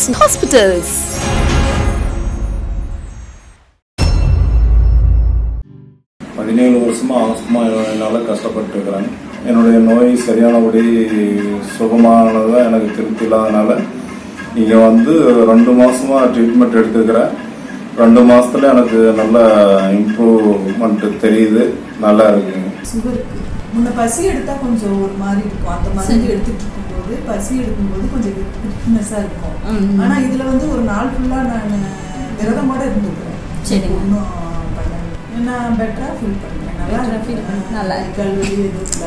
Children's Hospitals. பதினேழு வருஷமா asthma என்னால் கஷ்டப்பட்டு இருக்கிறேன் என்னுடைய நோய் சரியானபடி சுகமானதை எனக்கு திருப்தி இல்லாதனால இங்கே வந்து ரெண்டு மாசமா ட்ரீட்மெண்ட் எடுத்துக்கிறேன் ரெண்டு மாசத்துல எனக்கு நல்ல இம்ப்ரூவ்மெண்ட் தெரியுது நல்லா இருக்குங்க சுகருக்கு முன்ன பசி எடுத்தா கொஞ்சம் ஒரு மாதிரி இருக்கும் அந்த மருந்து எடுத்துட்டு இருக்கும்போது பசி எடுக்கும்போது கொஞ்சம் விட்னஸா இருக்கும் ம். ஆனா இதுல வந்து ஒரு நாள் ஃபுல்லா நான் விரதமோட இருந்துக்கிறேன் சரிங்க. ஒன்றும் பண்ணல நான் பெட்டரா ஃபீல் பண்றேன் நல்லா Better feel பண்றேன். நல்லா இருக்கு. கல்வெளி எதுவும் இல்லை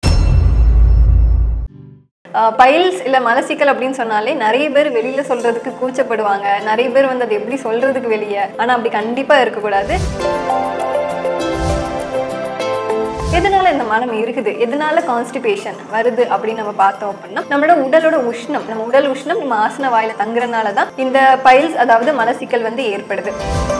பைல்ஸ் இல்லை மலசிக்கல் அப்படின்னு சொன்னாலே நிறைய பேர் வெளியில் சொல்கிறதுக்கு கூச்சப்படுவாங்க நிறைய பேர் வந்து அது எப்படி சொல்கிறதுக்கு வெளியே ஆனால் அப்படி கண்டிப்பாக இருக்கக்கூடாது எதனால இந்த மனம் இருக்குது எதனால கான்ஸ்டிபேஷன் வருது அப்படின்னு நம்ம பார்த்தோம் அப்படின்னா நம்மளோட உடலோட உஷ்ணம் நம்ம உடல் உஷ்ணம் நம்ம ஆசன வாயில தங்குறதுனால தான் இந்த பைல்ஸ் அதாவது மலசிக்கல் வந்து ஏற்படுது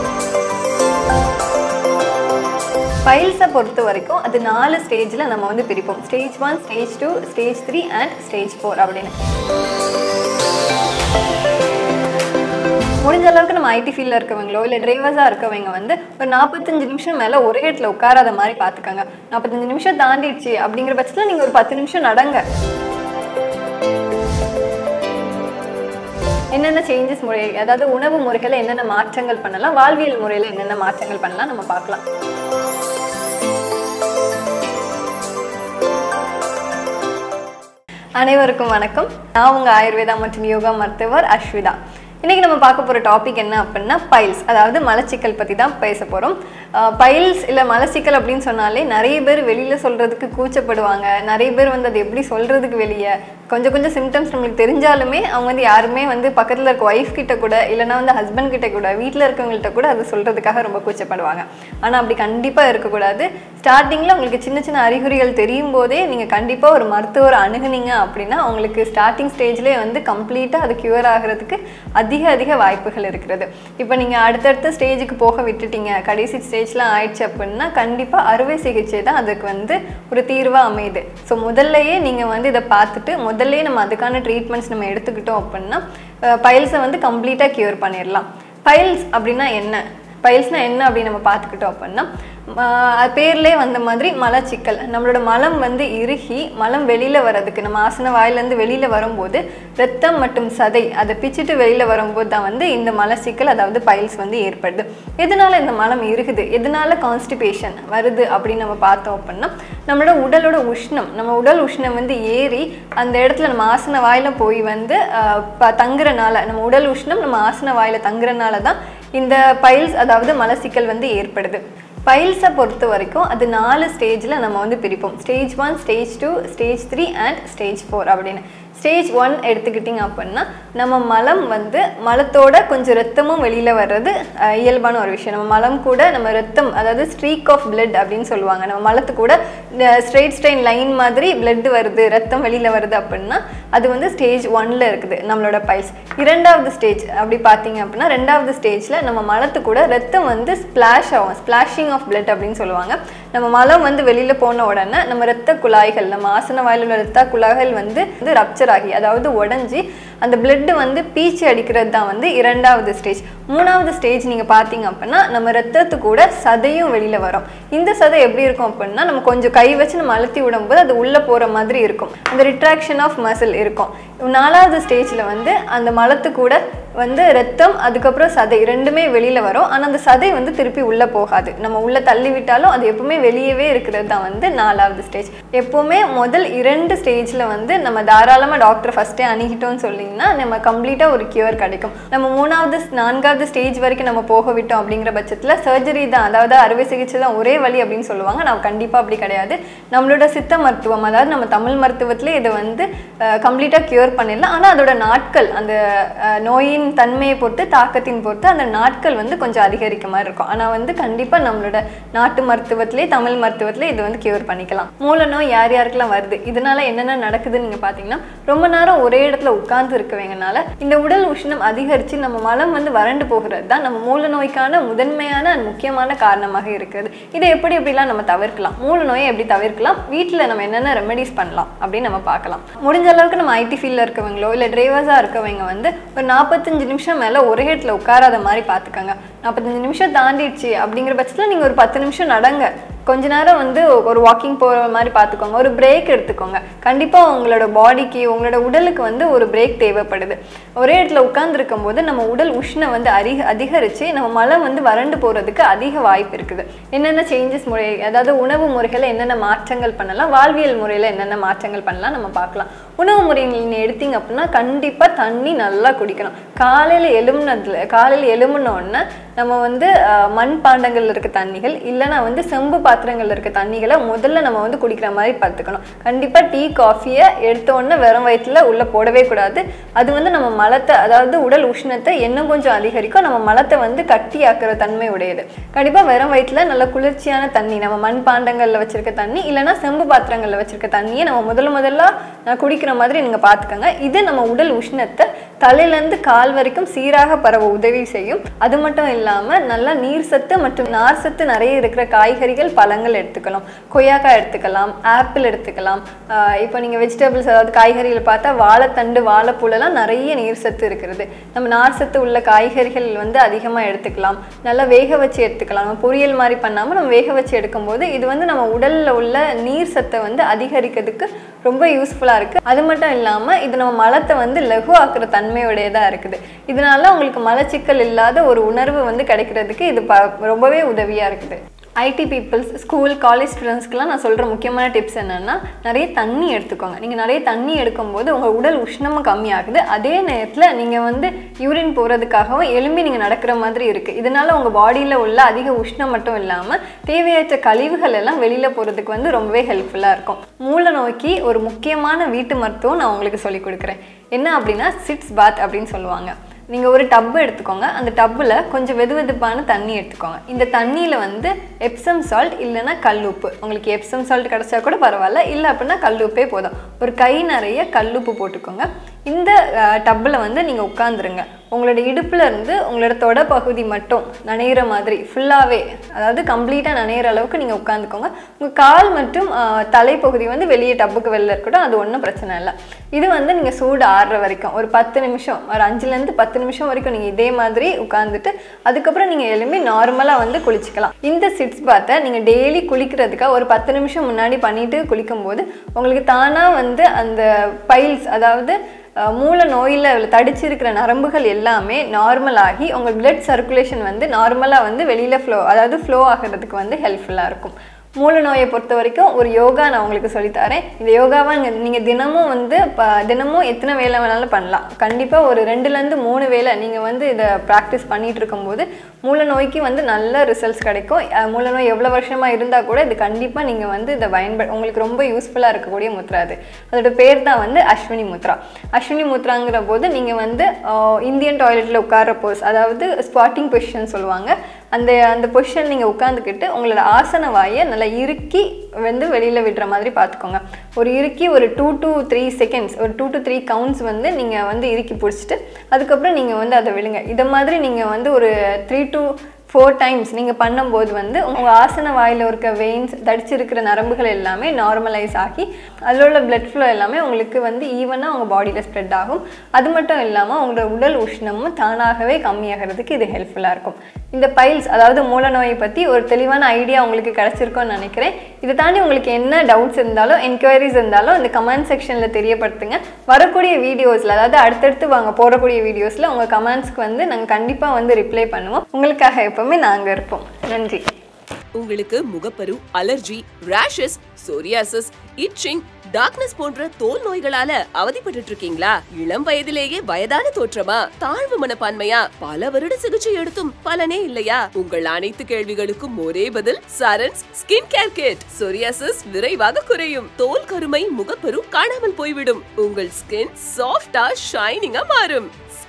பைல்ஸை பொறுத்த வரைக்கும் அது நாலு ஸ்டேஜில் நம்ம வந்து பிரிப்போம் stage one stage two stage three and stage four அப்படின்னு முடிஞ்ச அளவுக்கு நம்ம ஐடி ஃபீல்டில் இருக்கவங்களோ இல்லை டிரைவர்ஸாக இருக்கவங்க வந்து ஒரு நாற்பத்தஞ்சு நிமிஷம் மேலே ஒரே இடத்துல உட்காராத மாதிரி பார்த்துக்கோங்க நாற்பத்தஞ்சு நிமிஷம் தாண்டிடுச்சு அப்படிங்கிற பட்சத்தில் நீங்கள் ஒரு பத்து நிமிஷம் நடங்க என்னென்ன சேஞ்சஸ் முறை அதாவது உணவு முறைகளில் என்னென்ன மாற்றங்கள் பண்ணலாம் வாழ்வியல் முறையில் என்னென்ன மாற்றங்கள் பண்ணலாம் நம்ம பார்க்கலாம் அனைவருக்கும் வணக்கம் நான் உங்கள் ஆயுர்வேதா மற்றும் யோகா மருத்துவர் அஸ்விதா இன்னைக்கு நம்ம பார்க்க போகிற டாபிக் என்ன அப்படின்னா பைல்ஸ் அதாவது மலச்சிக்கல் பற்றி தான் பேச போகிறோம் பைல்ஸ் இல்லை மலச்சிக்கல் அப்படின்னு சொன்னாலே நிறைய பேர் வெளியில் சொல்கிறதுக்கு கூச்சப்படுவாங்க நிறைய பேர் வந்து அது எப்படி சொல்கிறதுக்கு வெளியே கொஞ்சம் கொஞ்சம் சிம்டம்ஸ் நம்மளுக்கு தெரிஞ்சாலுமே அவங்க வந்து யாருமே வந்து பக்கத்தில் இருக்க ஒய்ஃப் கிட்ட கூட இல்லைனா வந்து ஹஸ்பண்ட் கிட்ட கூட வீட்டில் இருக்கவங்கள்ட்ட கூட அது சொல்கிறதுக்காக ரொம்ப கூச்சப்படுவாங்க ஆனால் அப்படி கண்டிப்பாக இருக்கக்கூடாது ஸ்டார்டிங்கில் உங்களுக்கு சின்ன சின்ன அறிகுறிகள் தெரியும் போதே நீங்கள் கண்டிப்பாக ஒரு மருத்துவர் அணுகுனீங்க அப்படின்னா உங்களுக்கு ஸ்டார்டிங் ஸ்டேஜ்லேயே வந்து கம்ப்ளீட்டாக அது க்யூர் ஆகிறதுக்கு அதிக அதிக வாய்ப்புகள் இருக்கிறது இப்போ நீங்கள் அடுத்தடுத்த ஸ்டேஜுக்கு போக விட்டுட்டீங்க கடைசி ஸ்டேஜ்லாம் ஆயிடுச்சு அப்படின்னா கண்டிப்பாக அறுவை சிகிச்சை தான் அதுக்கு வந்து ஒரு தீர்வாக அமையுது ஸோ முதல்லையே நீங்கள் வந்து இதை பார்த்துட்டு முதல்லையே நம்ம அதுக்கான ட்ரீட்மெண்ட்ஸ் நம்ம எடுத்துக்கிட்டோம் அப்படின்னா பைல்ஸை வந்து கம்ப்ளீட்டாக க்யூர் பண்ணிடலாம் பைல்ஸ் அப்படின்னா என்ன பைல்ஸ்னால் என்ன அப்படின்னு நம்ம பார்த்துக்கிட்டோம் அப்படின்னா ஆஹ் பேர்லே வந்த மாதிரி மலச்சிக்கல் நம்மளோட மலம் வந்து இறுகி மலம் வெளியில் வர்றதுக்கு நம்ம ஆசன வாயிலேருந்து வெளியில் வரும்போது ரத்தம் மற்றும் சதை அதை பிச்சுட்டு வெளியில் வரும்போது தான் வந்து இந்த மலச்சிக்கல் அதாவது பைல்ஸ் வந்து ஏற்படுது எதனால இந்த மலம் இறுகுது எதனால கான்ஸ்டிபேஷன் வருது அப்படின்னு நம்ம பார்த்தோம் அப்படின்னா நம்மளோட உடலோட உஷ்ணம் நம்ம உடல் உஷ்ணம் வந்து ஏறி அந்த இடத்துல நம்ம ஆசன வாயில போய் வந்து ஆஹ் ப- தங்குறனால நம்ம உடல் உஷ்ணம் நம்ம ஆசன வாயில தங்குறனால தான் இந்த பைல்ஸ் அதாவது மலச்சிக்கல் வந்து ஏற்படுது பைல்ஸை பொறுத்த வரைக்கும் அது நாலு ஸ்டேஜில் நம்ம வந்து பிரிப்போம் stage one stage two stage three and stage four அப்படின்னு ஸ்டேஜ் ஒன் எடுத்துக்கிட்டிங்க அப்படின்னா நம்ம மலம் வந்து மலத்தோட கொஞ்சம் ரத்தமும் வெளியில் வர்றது அஹ், இயல்பான ஒரு விஷயம் நம்ம மலம் கூட நம்ம ரத்தம் அதாவது ஸ்ட்ரீக் ஆஃப் blood அப்படின்னு சொல்லுவாங்க நம்ம மலத்து கூட ஸ்ட்ரெயிட் ஸ்ட்ரெயின் லைன் மாதிரி blood வருது ரத்தம் வெளியில் வருது அப்படின்னா அது வந்து ஸ்டேஜ் ஒன்ல இருக்குது நம்மளோட பைல்ஸ் இரண்டாவது ஸ்டேஜ் அப்படி பார்த்தீங்க அப்படின்னா ரெண்டாவது ஸ்டேஜில் நம்ம மலத்து கூட ரத்தம் வந்து ஸ்பிளாஷ் ஆகும் ஸ்பிளாஷிங் ஆஃப் blood அப்படின்னு சொல்லுவாங்க நம்ம மலம் வந்து வெளியில் போன உடனே நம்ம ரத்த குழாய்கள் நம்ம ஆசன வாயில் உள்ள ரத்த குழாய்கள் வந்து வந்து ரப்சர் ஆகி அதாவது உடஞ்சி அந்த blood வந்து பீச்சி அடிக்கிறது தான் வந்து இரண்டாவது ஸ்டேஜ் மூணாவது ஸ்டேஜ் நீங்கள் பார்த்தீங்க அப்படின்னா நம்ம ரத்தத்து கூட சதையும் வெளியில் வரும் இந்த சதை எப்படி இருக்கும் அப்படின்னா நம்ம கொஞ்சம் கை வச்சு நம்ம அழுத்தி விடும்போது அது உள்ளே போகிற மாதிரி இருக்கும் அந்த ரிட்ராக்ஷன் ஆஃப் மசில் இருக்கும் நாலாவது ஸ்டேஜில் வந்து அந்த மலத்து கூட வந்து ரத்தம் அதுக்கப்புறம் சதை ரெண்டுமே வெளியில் வரும் ஆனால் அந்த சதை வந்து திருப்பி உள்ளே போகாது நம்ம உள்ளே தள்ளி விட்டாலும் அது எப்பவுமே வெளியவே இருக்கிறது தான் வந்து நாலாவது ஸ்டேஜ் எப்போவுமே முதல் இரண்டு ஸ்டேஜில் வந்து நம்ம தாராளமாக டாக்டர் ஃபஸ்ட்டே அணுகிட்டோம்னு சொல்லிங்கன்னா நம்ம கம்ப்ளீட்டாக ஒரு கியூர் கிடைக்கும் நம்ம மூணாவது நான்காவது ஸ்டேஜ் வரைக்கும் நம்ம போக விட்டோம் அப்படிங்கிற பட்சத்தில் சர்ஜரி தான் அதாவது அறுவை சிகிச்சை தான் ஒரே வழி அப்படின்னு சொல்லுவாங்க நான் கண்டிப்பாக அப்படி கிடையாது நம்மளோட சித்த மருத்துவம் அதாவது நம்ம தமிழ் மருத்துவத்திலே இதை வந்து கம்ப்ளீட்டாக கியூர் பண்ணிடலாம் ஆனால் அதோட நாட்கள் அந்த அஹ், நோயின் நோயின் தன்மையை பொறுத்து தாக்கத்தின் பொறுத்து அந்த நாட்கள் வந்து கொஞ்சம் அதிகரிக்க மாதிரி இருக்கும் ஆனால் வந்து கண்டிப்பாக நம்மளோட நாட்டு மருத்துவத்திலே தமிழ் மருத்துவத்திலே இது வந்து கியூர் பண்ணிக்கலாம் மூல நோய் யார் யாருக்கெல்லாம் வருது இதனால என்னென்ன நடக்குதுன்னு நீங்கள் பார்த்தீங்கன்னா ரொம்ப நேரம் ஒரே இடத்துல உட்கார்ந்து இருக்கவங்கனால இந்த உடல் உஷ்ணம் அதிகரித்து நம்ம மலம் வந்து வறண்டு போகிறது தான் நம்ம மூல நோய்க்கான முதன்மையான and முக்கியமான காரணமாக இருக்கிறது இதை எப்படி எப்படிலாம் நம்ம தவிர்க்கலாம் மூல நோயை எப்படி தவிர்க்கலாம் வீட்டில் நம்ம என்னென்ன ரெமெடிஸ் பண்ணலாம் அப்படின்னு நம்ம பார்க்கலாம் முடிஞ்ச அளவுக்கு நம்ம ஐடி ஃபீல்டில் இருக்கவங்களோ இல்லை டிரைவர்ஸாக இருக்கவங்க வந்து ஒரு நாற்பத்தஞ்சு நிமிஷம் மேலே ஒரே இடத்துல உட்காராத மாதிரி பார்த்துக்கோங்க நாற்பத்தஞ்சு நிமிஷம் தாண்டிடுச்சு அப்படிங்கிற பட்சத்தில் நீங்கள் ஒரு பத்து நிமிஷம் நடங்க கொஞ்ச நேரம் வந்து ஒரு வாக்கிங் போகிற மாதிரி பார்த்துக்கோங்க ஒரு பிரேக் எடுத்துக்கோங்க கண்டிப்பாக உங்களோட பாடிக்கு உங்களோட உடலுக்கு வந்து ஒரு பிரேக் தேவைப்படுது ஒரே இடத்துல உட்கார்ந்துருக்கும் போது நம்ம உடல் உஷ்ணம் வந்து அதிக அதிகரித்து நம்ம மலம் வந்து வறண்டு போகிறதுக்கு அதிக வாய்ப்பு இருக்குது என்னென்ன சேஞ்சஸ் முறை அதாவது உணவு முறைகளில் என்னென்ன மாற்றங்கள் பண்ணலாம் வாழ்வியல் முறையில் என்னென்ன மாற்றங்கள் பண்ணலாம் நம்ம பார்க்கலாம் உணவு முறையில் நீங்கள் எடுத்தீங்க அப்படின்னா கண்டிப்பாக தண்ணி நல்லா குடிக்கணும் காலையில் எலும்புனதுல காலையில் எழும்புன உடனே நம்ம வந்து அஹ், மண் பாண்டங்கள்ல இருக்க தண்ணிகள் இல்லைன்னா வந்து செம்பு பாத்திரங்கள்ல இருக்க தண்ணிகளை முதல்ல நம்ம வந்து குடிக்கிற மாதிரி பார்த்துக்கணும் கண்டிப்பாக டீ காஃபியை எடுத்த உடனே வெறும் வயிற்றுல உள்ளே போடவே கூடாது அது வந்து நம்ம மலத்தை அதாவது உடல் உஷ்ணத்தை இன்னும் கொஞ்சம் அதிகரிக்கும் நம்ம மலத்தை வந்து கட்டியாக்குற தன்மை உடையது கண்டிப்பாக வெறும் வயிற்றுல நல்ல குளிர்ச்சியான தண்ணி நம்ம மண் பாண்டங்களில் வச்சிருக்க தண்ணி இல்லைன்னா செம்பு பாத்திரங்களில் வச்சிருக்க தண்ணியை நம்ம முதல்ல முதல்ல அஹ், குடிக்கிற மாதிரி நீங்கள் பார்த்துக்கோங்க இது நம்ம உடல் உஷ்ணத்தை தலையிலேருந்து கால் வரைக்கும் சீராக பரவ உதவி செய்யும் அது மட்டும் இல்லாமல் நல்லா நீர் சத்து மற்றும் நார் சத்து நிறைய இருக்கிற காய்கறிகள் பழங்கள் எடுத்துக்கலாம் கொய்யாக்காய் எடுத்துக்கலாம் ஆப்பிள் எடுத்துக்கலாம் ஆஹ் இப்போ நீங்கள் வெஜிடபிள்ஸ் அதாவது காய்கறிகள் பார்த்தா வாழைத்தண்டு வாழைப்பூலெல்லாம் நிறைய நீர் சத்து இருக்கிறது நம்ம நார் சத்து உள்ள காய்கறிகள் வந்து அதிகமாக எடுத்துக்கலாம் நல்லா வேக வச்சு எடுத்துக்கலாம் நம்ம பொரியல் மாதிரி பண்ணாமல் நம்ம வேக வச்சு எடுக்கும்போது இது வந்து நம்ம உடலில் உள்ள நீர் சத்தை வந்து அதிகரிக்கிறதுக்கு ரொம்ப யூஸ்ஃபுல்லாக இருக்குது அது மட்டும் இல்லாமல் இது நம்ம மலத்தை வந்து லகு ஆக்குற தன்மையுடையதாக இருக்குது இதனால உங்களுக்கு மலச்சிக்கல் இல்லாத ஒரு உணர்வு வந்து கிடைக்கிறதுக்கு இது ப ரொம்பவே உதவியாக இருக்குது ஐடி பீப்புள்ஸ் ஸ்கூல் காலேஜ் ஸ்டூடெண்ட்ஸ்க்குலாம் நான் சொல்கிற முக்கியமான டிப்ஸ் என்னென்னா நிறைய தண்ணி எடுத்துக்கோங்க நீங்கள் நிறைய தண்ணி எடுக்கும்போது உங்கள் உடல் உஷ்ணமும் கம்மியாகுது அதே நேரத்தில் நீங்கள் வந்து யூரின் போகிறதுக்காகவும் எலும்பி நீங்கள் நடக்கிற மாதிரி இருக்குது இதனால உங்கள் பாடியில் உள்ள அதிக உஷ்ணம் மட்டும் இல்லாமல் தேவையற்ற கழிவுகள் எல்லாம் வெளியில் போகிறதுக்கு வந்து ரொம்பவே ஹெல்ப்ஃபுல்லாக இருக்கும் மூல நோக்கி ஒரு முக்கியமான வீட்டு மருத்துவம் நான் உங்களுக்கு சொல்லிக் கொடுக்குறேன் என்ன அப்படின்னா சிட்ஸ் பாத் அப்படின்னு சொல்லுவாங்க நீங்கள் ஒரு டப்பு எடுத்துக்கோங்க அந்த டப்பில் கொஞ்சம் வெது வெதுப்பான தண்ணி எடுத்துக்கோங்க இந்த தண்ணியில் வந்து எப்சம் சால்ட் இல்லைன்னா கல்லுப்பு உங்களுக்கு எப்சம் சால்ட் கிடச்சா கூட பரவாயில்ல இல்லை அப்படின்னா கல்லுப்பே போதும் ஒரு கை நிறைய கல்லுப்பு போட்டுக்கோங்க இந்த டப்பில் வந்து நீங்கள் உட்காந்துருங்க உங்களோட இடுப்புல இருந்து உங்களோட தொட பகுதி மட்டும் நனையிற மாதிரி ஃபுல்லாகவே அதாவது கம்ப்ளீட்டாக நனையிற அளவுக்கு நீங்கள் உட்காந்துக்கோங்க உங்கள் கால் மற்றும் ஆஹ், தலைப்பகுதி வந்து வெளியே டப்புக்கு வெளில இருக்கட்டும் அது ஒன்றும் பிரச்சனை இல்லை இது வந்து நீங்கள் சூடு ஆறுற வரைக்கும் ஒரு பத்து நிமிஷம் ஒரு அஞ்சுலேருந்து பத்து நிமிஷம் வரைக்கும் நீங்கள் இதே மாதிரி உட்காந்துட்டு அதுக்கப்புறம் நீங்கள் எழும்பி நார்மலாக வந்து குளிச்சுக்கலாம் இந்த சிட்ஸ் பாத்தை நீங்கள் டெய்லி குளிக்கிறதுக்காக ஒரு பத்து நிமிஷம் முன்னாடி பண்ணிட்டு குளிக்கும்போது உங்களுக்கு தானாக வந்து அந்த பைல்ஸ் அதாவது அஹ், மூல நோயில் தடிச்சிருக்கிற நரம்புகள் எல்லாமே நார்மல் ஆகி உங்கள் பிளட் சர்க்குலேஷன் வந்து நார்மலாக வந்து வெளியில் ஃப்ளோ அதாவது ஃப்ளோ ஆகிறதுக்கு வந்து ஹெல்ப்ஃபுல்லாக இருக்கும் மூல நோயை பொறுத்த வரைக்கும் ஒரு யோகா நான் உங்களுக்கு சொல்லித்தரேன் இந்த யோகாவை நீங்கள் தினமும் வந்து ப தினமும் எத்தனை வேலை வேணாலும் பண்ணலாம் கண்டிப்பாக ஒரு ரெண்டுலேருந்து மூணு வேளை நீங்கள் வந்து இதை ப்ராக்டிஸ் பண்ணிட்டு இருக்கும்போது மூல நோய்க்கு வந்து நல்ல ரிசல்ட்ஸ் கிடைக்கும் அஹ் மூல நோய் எவ்வளோ வருஷமாக இருந்தால் கூட இது கண்டிப்பாக நீங்கள் வந்து இதை பயன்பட உங்களுக்கு ரொம்ப யூஸ்ஃபுல்லாக இருக்கக்கூடிய முத்ரா அது அதோட பேர் தான் வந்து அஸ்வினி முத்ரா அஸ்வினி முத்ராங்கிற போது நீங்கள் வந்து ஆஹ், இந்தியன் டாய்லெட்டில் உட்கார போஸ் அதாவது ஸ்பாட்டிங் பொசிஷன் சொல்லுவாங்க அந்த அந்த பொசிஷன் நீங்கள் உட்காந்துக்கிட்டு உங்களோட ஆசன வாயை நல்லா இறுக்கி வந்து வெளியில் விடுற மாதிரி பார்த்துக்கோங்க ஒரு இறுக்கி ஒரு டூ to த்ரீ செகண்ட்ஸ் ஒரு டூ to த்ரீ கவுண்ட்ஸ் வந்து நீங்கள் வந்து இறுக்கி பிடிச்சிட்டு அதுக்கப்புறம் நீங்கள் வந்து அதை விழுங்க இதை மாதிரி நீங்கள் வந்து ஒரு த்ரீ to ஃபோர் டைம்ஸ் நீங்கள் பண்ணும்போது வந்து உங்கள் ஆசன வாயில் இருக்க வெயின்ஸ் தடிச்சிருக்கிற நரம்புகள் எல்லாமே நார்மலைஸ் ஆகி அதில் உள்ள blood flow எல்லாமே உங்களுக்கு வந்து ஈவனாக உங்கள் பாடியில் ஸ்ப்ரெட் ஆகும் அது மட்டும் இல்லாமல் உங்களோட உடல் உஷ்ணமும் தானாகவே கம்மியாகிறதுக்கு இது ஹெல்ப்ஃபுல்லாக இருக்கும் இந்த பைல்ஸ் அதாவது மூல நோயை பற்றி ஒரு தெளிவான ஐடியா உங்களுக்கு கிடச்சிருக்கும்னு நினைக்கிறேன் இதை தாண்டி உங்களுக்கு என்ன டவுட்ஸ் இருந்தாலும் என்கொயரிஸ் இருந்தாலும் இந்த கமெண்ட் செக்ஷனில் தெரியப்படுத்துங்க வரக்கூடிய வீடியோஸில் அதாவது அடுத்தடுத்து வாங்க போடக்கூடிய வீடியோஸில் உங்கள் கமெண்ட்ஸ்க்கு வந்து நாங்கள் கண்டிப்பாக வந்து ரிப்ளை பண்ணுவோம் உங்களுக்காக எப்பவுமே நாங்கள் இருப்போம் நன்றி உங்களுக்கு முகப்பரு allergy rashes psoriasis itching darkness போன்ற தோல் நோய்களால அவதிப்பட்டு இருக்கீங்களா இளம் வயதிலேயே வயதான தோற்றமா தாழ்வு மனப்பான்மையா பல வருட சிகிச்சை எடுத்தும் பலனே இல்லையா உங்கள் அனைத்து கேள்விகளுக்கும் ஒரே பதில் Sarans skin care kit psoriasis விரைவாக குறையும் தோல் கருமை முகப்பரு காணாமல் போய்விடும் உங்கள் ஸ்கின் சாஃப்டா ஷைனிங்கா மாறும்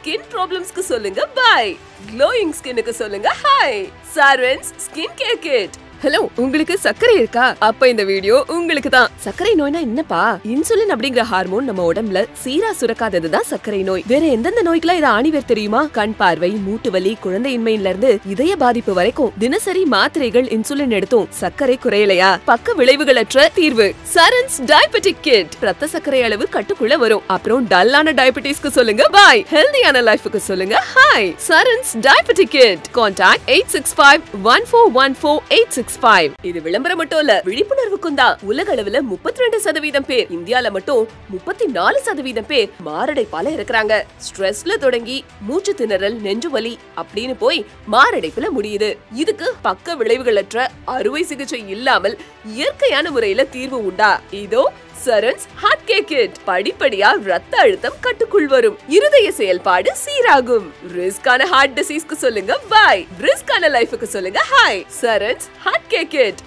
ஸ்கின் ப்ராப்ளம்ஸ்க்கு சொல்லுங்க பை க்ளோயிங் ஸ்கின்னுக்கு சொல்லுங்க hi Sarans skin care kit hello உங்களுக்கு சர்க்கரை இருக்கா அப்ப இந்த வீடியோ உங்களுக்கு தான் சர்க்கரை நோய்னா என்னப்பா இன்சுலின் அப்படிங்கிற ஹார்மோன் நம்ம உடம்புல சீரா சுரக்காததுதான் சர்க்கரை நோய் வேற எந்தெந்த நோய்க்கெல்லாம் இது ஆணிவேர் தெரியுமா கண் பார்வை மூட்டு வலி குழந்தையின்மையில இருந்து இதய பாதிப்பு வரைக்கும் தினசரி மாத்திரைகள் இன்சுலின் எடுத்தும் சர்க்கரை குறையலையா பக்க விளைவுகளற்ற தீர்வு சரன்ஸ் டயபெட்டிக் கிட் ரத்த சர்க்கரை அளவு கட்டுக்குள்ள வரும் அப்புறம் டல்லான டயபெட்டிஸ்க்கு சொல்லுங்க பாய் ஹெல்தியான லைஃபுக்கு சொல்லுங்க hi Sarans diabetic kit contact eight six five one four one four eight six five இது விளம்பரம் மட்டும் இல்ல விழிப்புணர்வுக்கும் தான் உலக அளவுல முப்பத்தி ரெண்டு சதவீதம் பேர் இந்தியால மட்டும் முப்பத்தி நாலு சதவீதம் பேர் மாரடைப்பால இருக்கிறாங்க ஸ்ட்ரெஸ்ல தொடங்கி மூச்சு திணறல் நெஞ்சு வலி அப்படின்னு போய் மாரடைப்புல முடியுது இதுக்கு பக்க விளைவுகளற்ற அறுவை சிகிச்சை இல்லாமல் இயற்கையான முறையில தீர்வு உண்டா இதோ சரன்ஸ் ஹார்ட் கேர் கிட் படிப்படியா ரத்த அழுத்தம் கட்டுக்குள் வரும் இருதய செயல்பாடு சீராகும் ரிஸ்கான ஹார்ட் டிசீஸ்க்கு சொல்லுங்க பாய் ரிஸ்கான லைஃபுக்கு சொல்லுங்க hi Sarans heart care kit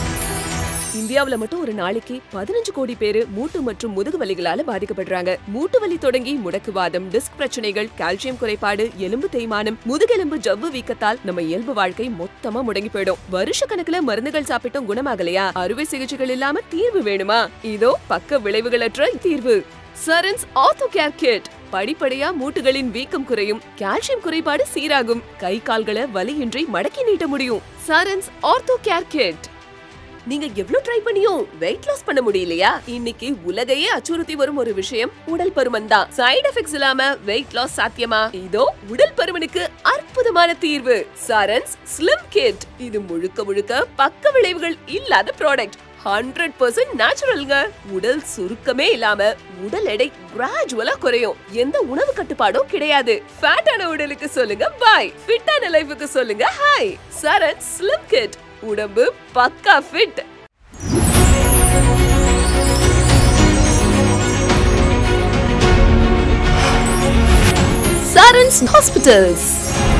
இந்தியாவுல மட்டும் ஒரு நாளைக்கு பதினஞ்சு கோடி பேரு மூட்டு மற்றும் முதுகு வலிகளால பாதிக்கப்படுறாங்க மூட்டு வலி தொடங்கி முடக்குவாதம் டிஸ்க் பிரச்சனைகள் கால்சியம் குறைபாடு எலும்பு தேய்மானம் முதுகெலும்பு ஜவ்வு வீக்கத்தால் நம்ம இயல்பு வாழ்க்கை மொத்தமா முடங்கி போயிடும் வருஷ கணக்குல மருந்துகள் சாப்பிட்டும் குணமாகலையா அறுவை சிகிச்சைகள் இல்லாம தீர்வு வேணுமா இதோ பக்க விளைவுகளற்ற தீர்வு சரன்ஸ் ஆர்த்தோ கேர் கிட் படிப்படியா மூட்டுகளின் வீக்கம் குறையும் கால்சியம் குறைபாடு சீராகும் கை கால்களை வலியின்றி மடக்கி நீட்ட முடியும் சரன்ஸ் ஆர்த்தோ கேர் கிட் நீங்க எவ்வளவு ட்ரை பண்ணியும் வெயிட் லாஸ் பண்ண முடியலையா இன்னைக்கு உலகையே அச்சுறுத்தி வரும் ஒரு விஷயம் உடல் பருமன் தான் சைடு எஃபெக்ட்ஸ் இல்லாம வெயிட் லாஸ் சாத்தியமா இதோ உடல் பருமனுக்கு அற்புதமான தீர்வு சரன்ஸ் ஸ்லிம் கிட் இது முழுக்க முழுக்க பக்க விளைவுகள் இல்லாத ப்ராடக்ட் ஹண்ட்ரட் பர்சன்ட் நேச்சுரல்ங்க உடல் சுருக்கமே இல்லாம உடல் எடை கிராஜுவலா குறையும் எந்த உணவு கட்டுப்பாடும் கிடையாது ஃபேட்டான உடலுக்கு சொல்லுங்க பாய் ஃபிட்டான லைஃபுக்கு சொல்லுங்க ஹாய் சரன் ஸ்லிம் கிட் உடம்பு பக்கா ஃபிட் Sarans Hospitals